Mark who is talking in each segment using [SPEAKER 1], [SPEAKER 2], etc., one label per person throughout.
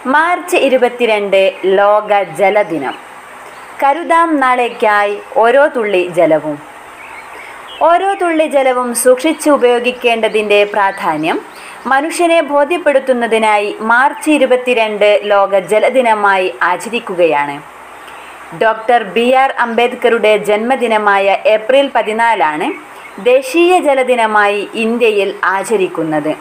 [SPEAKER 1] March ഇരുപത്തിരണ്ട് ലോക ജലദിനം കരുതാം നാളേക്കായി ഓരോ തുള്ളി ജലവും ഓരോ തുള്ളി ജലവും സൂക്ഷിച്ച് ഉപയോഗിക്കേണ്ടതിൻ്റെ പ്രാധാന്യം മനുഷ്യനെ ബോധ്യപ്പെടുത്തുന്നതിനായി മാർച്ച് ഇരുപത്തിരണ്ട് ലോക ജലദിനമായി ആചരിക്കുകയാണ് ഡോക്ടർ ബി ആർ അംബേദ്കറുടെ ജന്മദിനമായ ഏപ്രിൽ പതിനാലാണ് ദേശീയ ജലദിനമായി ഇന്ത്യയിൽ ആചരിക്കുന്നത്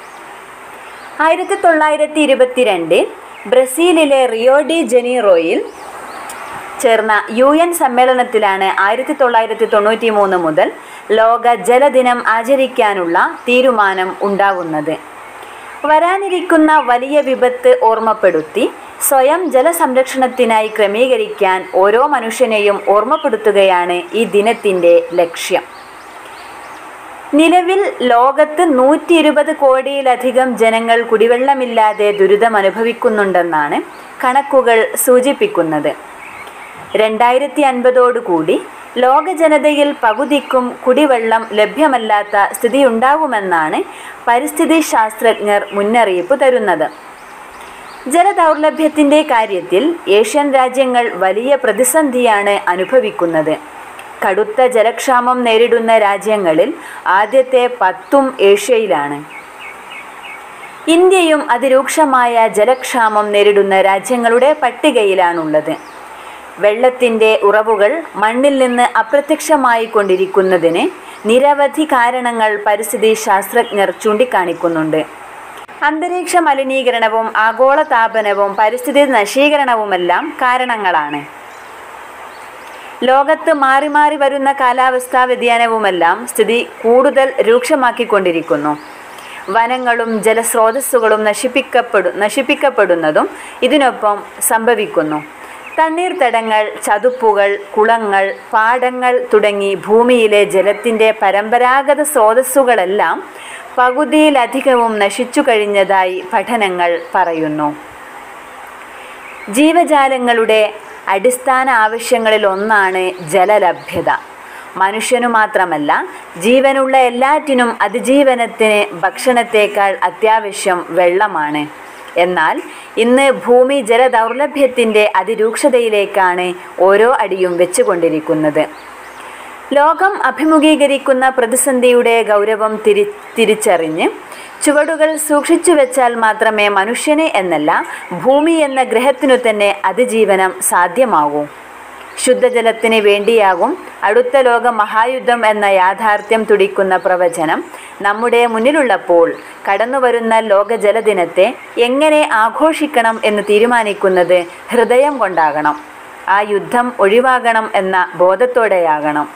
[SPEAKER 1] ആയിരത്തി തൊള്ളായിരത്തി ഇരുപത്തിരണ്ടിൽ ബ്രസീലിലെ റിയോ ഡി ജനീറോയിൽ ചേർന്ന യു എൻ സമ്മേളനത്തിലാണ് ആയിരത്തി തൊള്ളായിരത്തി തൊണ്ണൂറ്റി മൂന്ന് മുതൽ ലോക ജലദിനം ആചരിക്കാനുള്ള തീരുമാനം ഉണ്ടാകുന്നത് വരാനിരിക്കുന്ന വലിയ വിപത്ത് ഓർമ്മപ്പെടുത്തി സ്വയം ജലസംരക്ഷണത്തിനായി ക്രമീകരിക്കാൻ ഓരോ മനുഷ്യനെയും ഓർമ്മപ്പെടുത്തുകയാണ് ഈ ദിനത്തിൻ്റെ ലക്ഷ്യം നിലവിൽ ലോകത്ത് നൂറ്റി ഇരുപത് കോടിയിലധികം ജനങ്ങൾ കുടിവെള്ളമില്ലാതെ ദുരിതമനുഭവിക്കുന്നുണ്ടെന്നാണ് കണക്കുകൾ സൂചിപ്പിക്കുന്നത് രണ്ടായിരത്തി അൻപതോടുകൂടി ലോക ജനതയിൽ പകുതിക്കും കുടിവെള്ളം ലഭ്യമല്ലാത്ത സ്ഥിതിയുണ്ടാകുമെന്നാണ് പരിസ്ഥിതി ശാസ്ത്രജ്ഞർ മുന്നറിയിപ്പ് തരുന്നത് ജലദൗർലഭ്യത്തിൻ്റെ കാര്യത്തിൽ ഏഷ്യൻ രാജ്യങ്ങൾ വലിയ പ്രതിസന്ധിയാണ് അനുഭവിക്കുന്നത് കടുത്ത ജലക്ഷാമം നേരിടുന്ന രാജ്യങ്ങളിൽ ആദ്യത്തെ പത്തും ഏഷ്യയിലാണ് ഇന്ത്യയും അതിരൂക്ഷമായ ജലക്ഷാമം നേരിടുന്ന രാജ്യങ്ങളുടെ പട്ടികയിലാണുള്ളത് വെള്ളത്തിൻ്റെ ഉറവുകൾ മണ്ണിൽ നിന്ന് അപ്രത്യക്ഷമായി കൊണ്ടിരിക്കുന്നതിന് നിരവധി കാരണങ്ങൾ പരിസ്ഥിതി ശാസ്ത്രജ്ഞർ ചൂണ്ടിക്കാണിക്കുന്നുണ്ട് അന്തരീക്ഷ മലിനീകരണവും ആഗോളതാപനവും പരിസ്ഥിതി നശീകരണവുമെല്ലാം കാരണങ്ങളാണ് ലോകത്ത് മാറി മാറി വരുന്ന കാലാവസ്ഥാ വ്യതിയാനവുമെല്ലാം സ്ഥിതി കൂടുതൽ രൂക്ഷമാക്കിക്കൊണ്ടിരിക്കുന്നു വനങ്ങളും ജലസ്രോതസ്സുകളും നശിപ്പിക്കപ്പെടു നശിപ്പിക്കപ്പെടുന്നതും ഇതിനൊപ്പം സംഭവിക്കുന്നു തണ്ണീർത്തടങ്ങൾ ചതുപ്പുകൾ കുളങ്ങൾ പാടങ്ങൾ തുടങ്ങി ഭൂമിയിലെ ജലത്തിൻ്റെ പരമ്പരാഗത സ്രോതസ്സുകളെല്ലാം പകുതിയിലധികവും നശിച്ചു കഴിഞ്ഞതായി പഠനങ്ങൾ പറയുന്നു ജീവജാലങ്ങളുടെ അടിസ്ഥാന ആവശ്യങ്ങളിൽ ഒന്നാണ് ജലലഭ്യത മനുഷ്യനു മാത്രമല്ല ജീവനുള്ള എല്ലാറ്റിനും അതിജീവനത്തിന് ഭക്ഷണത്തേക്കാൾ അത്യാവശ്യം വെള്ളമാണ് എന്നാൽ ഇന്ന് ഭൂമി ജലദൗർലഭ്യത്തിൻ്റെ അതിരൂക്ഷതയിലേക്കാണ് ഓരോ അടിയും വെച്ചുകൊണ്ടിരിക്കുന്നത് ലോകം അഭിമുഖീകരിക്കുന്ന പ്രതിസന്ധിയുടെ ഗൗരവം തിരി തിരിച്ചറിഞ്ഞ് ചുവടുകൾ സൂക്ഷിച്ചു വെച്ചാൽ മാത്രമേ മനുഷ്യന് എന്നല്ല ഭൂമി എന്ന ഗ്രഹത്തിനു തന്നെ അതിജീവനം സാധ്യമാകൂ ശുദ്ധജലത്തിന് വേണ്ടിയാകും അടുത്ത ലോക മഹായുദ്ധം എന്ന യാഥാർത്ഥ്യം തുടിക്കുന്ന പ്രവചനം നമ്മുടെ മുന്നിലുള്ളപ്പോൾ കടന്നുവരുന്ന ലോക ജലദിനത്തെ എങ്ങനെ ആഘോഷിക്കണം എന്ന് തീരുമാനിക്കുന്നത് ഹൃദയം കൊണ്ടാകണം ആ യുദ്ധം ഒഴിവാകണം എന്ന ബോധത്തോടെയാകണം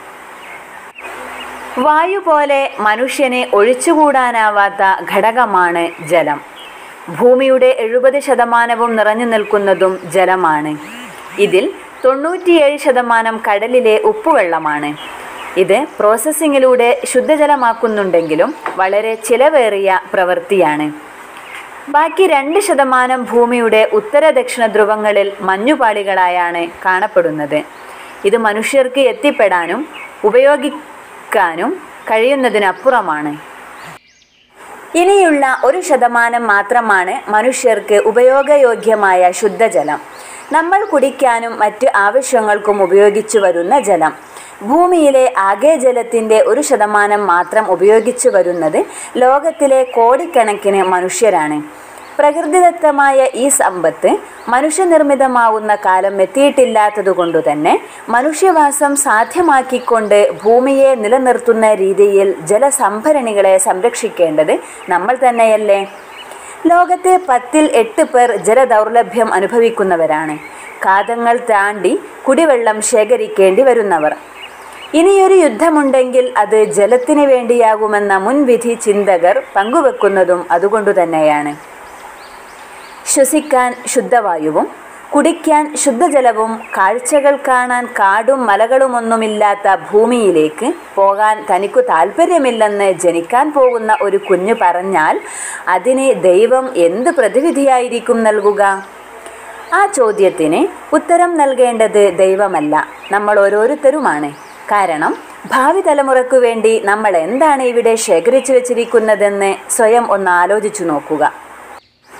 [SPEAKER 1] വായു പോലെ മനുഷ്യനെ ഒഴിച്ചുകൂടാനാവാത്ത ഘടകമാണ് ജലം ഭൂമിയുടെ എഴുപത് ശതമാനവും നിറഞ്ഞു നിൽക്കുന്നതും ജലമാണ് ഇതിൽ തൊണ്ണൂറ്റിയേഴ് ശതമാനം കടലിലെ ഉപ്പുവെള്ളമാണ് ഇത് പ്രോസസ്സിങ്ങിലൂടെ ശുദ്ധജലമാക്കുന്നുണ്ടെങ്കിലും വളരെ ചിലവേറിയ പ്രവൃത്തിയാണ് ബാക്കി രണ്ട് ശതമാനം ഭൂമിയുടെ ഉത്തര ദക്ഷിണ ധ്രുവങ്ങളിൽ മഞ്ഞുപാളികളായാണ് കാണപ്പെടുന്നത് ഇത് മനുഷ്യർക്ക് എത്തിപ്പെടാനും ഉപയോഗിക്കാനും കഴിയുന്നതിനപ്പുറമാണ് ഇനിയുള്ള ഒരു ശതമാനം മാത്രമാണ് മനുഷ്യർക്ക് ഉപയോഗയോഗ്യമായ ശുദ്ധജലം നമ്മൾ കുടിക്കാനും മറ്റ് ആവശ്യങ്ങൾക്കും ഉപയോഗിച്ചു വരുന്ന ജലം ഭൂമിയിലെ ആകെ ജലത്തിൻ്റെ ഒരു ശതമാനം മാത്രം ഉപയോഗിച്ചു വരുന്നത് ലോകത്തിലെ കോടിക്കണക്കിന് മനുഷ്യരാണ് പ്രകൃതിദത്തമായ ഈ സമ്പത്ത് മനുഷ്യനിർമ്മിതമാവുന്ന കാലം എത്തിയിട്ടില്ലാത്തതുകൊണ്ടു തന്നെ മനുഷ്യവാസം സാധ്യമാക്കിക്കൊണ്ട് ഭൂമിയെ നിലനിർത്തുന്ന രീതിയിൽ ജലസംഭരണികളെ സംരക്ഷിക്കേണ്ടത് നമ്മൾ തന്നെയല്ലേ ലോകത്തെ പത്തിൽ എട്ട് പേർ ജലദൗർലഭ്യം അനുഭവിക്കുന്നവരാണ് കാതങ്ങൾ താണ്ടി കുടിവെള്ളം ശേഖരിക്കേണ്ടി വരുന്നവർ ഇനിയൊരു യുദ്ധമുണ്ടെങ്കിൽ അത് ജലത്തിന് വേണ്ടിയാകുമെന്ന മുൻവിധി ചിന്തകർ പങ്കുവെക്കുന്നതും അതുകൊണ്ടു തന്നെയാണ് ശ്വസിക്കാൻ ശുദ്ധവായുവും കുടിക്കാൻ ശുദ്ധജലവും കാഴ്ചകൾ കാണാൻ കാടും മലകളുമൊന്നുമില്ലാത്ത ഭൂമിയിലേക്ക് പോകാൻ തനിക്കു താല്പര്യമില്ലെന്ന് ജനിക്കാൻ പോകുന്ന ഒരു കുഞ്ഞു പറഞ്ഞാൽ അതിന് ദൈവം എന്ത് പ്രതിവിധിയായിരിക്കും നൽകുക ആ ചോദ്യത്തിന് ഉത്തരം നൽകേണ്ടത് ദൈവമല്ല നമ്മൾ ഓരോരുത്തരുമാണ് കാരണം ഭാവി തലമുറയ്ക്കു വേണ്ടി നമ്മൾ എന്താണ് ഇവിടെ ശേഖരിച്ചു വച്ചിരിക്കുന്നതെന്ന് സ്വയം ഒന്ന് ആലോചിച്ചു നോക്കുക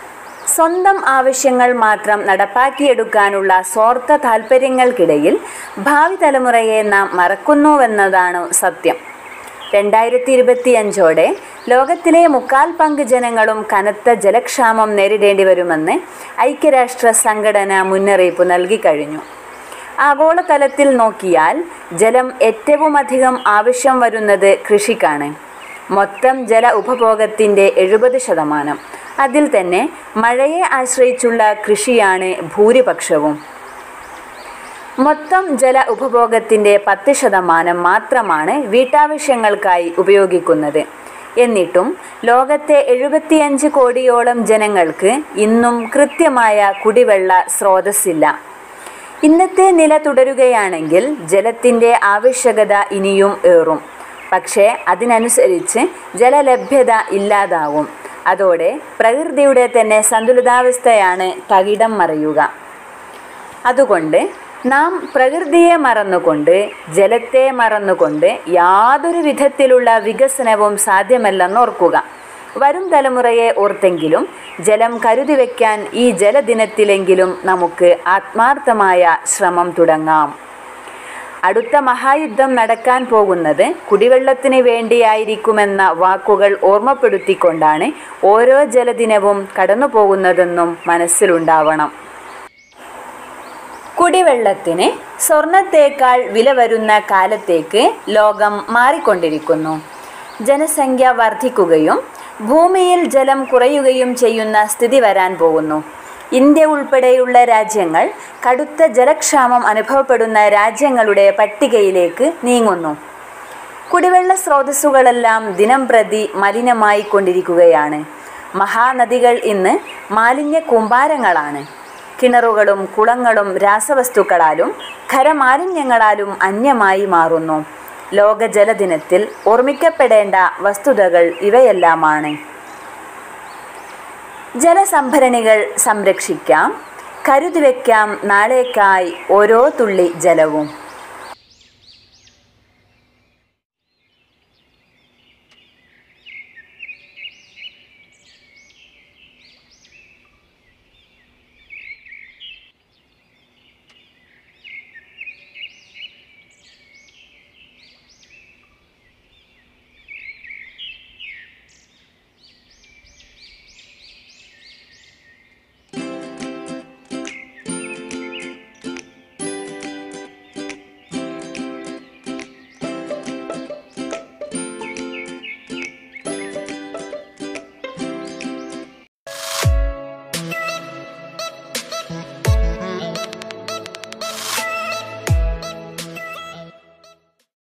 [SPEAKER 1] സ്വന്തം ആവശ്യങ്ങൾ മാത്രം നടപ്പാക്കിയെടുക്കാനുള്ള സ്വാർത്ഥ താൽപ്പര്യങ്ങൾക്കിടയിൽ ഭാവി തലമുറയെ നാം മറക്കുന്നുവെന്നതാണ് സത്യം രണ്ടായിരത്തി ഇരുപത്തിയഞ്ചോടെ ലോകത്തിലെ മുക്കാൽ പങ്ക് ജനങ്ങളും കനത്ത ജലക്ഷാമം നേരിടേണ്ടി വരുമെന്ന് ഐക്യരാഷ്ട്ര സംഘടന മുന്നറിയിപ്പ് നൽകിക്കഴിഞ്ഞു ആഗോളതലത്തിൽ നോക്കിയാൽ ജലം ഏറ്റവുമധികം ആവശ്യം വരുന്നത് കൃഷിക്കാണ് മൊത്തം ജല ഉപഭോഗത്തിൻ്റെ എഴുപത് ശതമാനം അതിൽ തന്നെ മഴയെ ആശ്രയിച്ചുള്ള കൃഷിയാണ് ഭൂരിപക്ഷവും മൊത്തം ജല ഉപഭോഗത്തിൻ്റെ പത്ത് ശതമാനം മാത്രമാണ് വീട്ടാവശ്യങ്ങൾക്കായി ഉപയോഗിക്കുന്നത് എന്നിട്ടും ലോകത്തെ എഴുപത്തിയഞ്ച് കോടിയോളം ജനങ്ങൾക്ക് ഇന്നും കൃത്യമായ കുടിവെള്ള സ്രോതസ്സില്ല ഇന്നത്തെ നില തുടരുകയാണെങ്കിൽ ജലത്തിൻ്റെ ആവശ്യകത ഇനിയും ഏറും പക്ഷേ അതിനനുസരിച്ച് ജലലഭ്യത ഇല്ലാതാവും അതോടെ പ്രകൃതിയുടെ തന്നെ സന്തുലിതാവസ്ഥയാണ് തകിടം മറിയുക അതുകൊണ്ട് നാം പ്രകൃതിയെ മറന്നുകൊണ്ട് ജലത്തെ മറന്നുകൊണ്ട് യാതൊരു വിധത്തിലുള്ള വികസനവും സാധ്യമല്ലെന്ന് ഓർക്കുക വരും തലമുറയെ ഓർത്തെങ്കിലും ജലം കരുതി വയ്ക്കാൻ ഈ ജലദിനത്തിലെങ്കിലും നമുക്ക് ആത്മാർത്ഥമായ ശ്രമം തുടങ്ങാം അടുത്ത മഹായുദ്ധം നടക്കാൻ പോകുന്നത് കുടിവെള്ളത്തിന് വേണ്ടിയായിരിക്കുമെന്ന വാക്കുകൾ ഓർമ്മപ്പെടുത്തിക്കൊണ്ടാണ് ഓരോ ജലദിനവും കടന്നു പോകുന്നതെന്നും മനസ്സിലുണ്ടാവണം കുടിവെള്ളത്തിന് സ്വർണത്തേക്കാൾ വില വരുന്ന കാലത്തേക്ക് ലോകം മാറിക്കൊണ്ടിരിക്കുന്നു ജനസംഖ്യ വർദ്ധിക്കുകയും ഭൂമിയിൽ ജലം കുറയുകയും ചെയ്യുന്ന സ്ഥിതി വരാൻ പോകുന്നു ഇന്ത്യ ഉൾപ്പെടെയുള്ള രാജ്യങ്ങൾ കടുത്ത ജലക്ഷാമം അനുഭവപ്പെടുന്ന രാജ്യങ്ങളുടെ പട്ടികയിലേക്ക് നീങ്ങുന്നു കുടിവെള്ള സ്രോതസ്സുകളെല്ലാം ദിനം പ്രതി മലിനമായി കൊണ്ടിരിക്കുകയാണ് മഹാനദികൾ ഇന്ന് മാലിന്യ കൂമ്പാരങ്ങളാണ് കിണറുകളും കുളങ്ങളും രാസവസ്തുക്കളാലും ഖരമാലിന്യങ്ങളാലും അന്യമായി മാറുന്നു ലോക ജലദിനത്തിൽ ഓർമ്മിക്കപ്പെടേണ്ട വസ്തുതകൾ ഇവയെല്ലാമാണ് ജലസംഭരണികൾ സംരക്ഷിക്കാം കരുതി വയ്ക്കാം നാളേക്കായി ഓരോ തുള്ളി ജലവും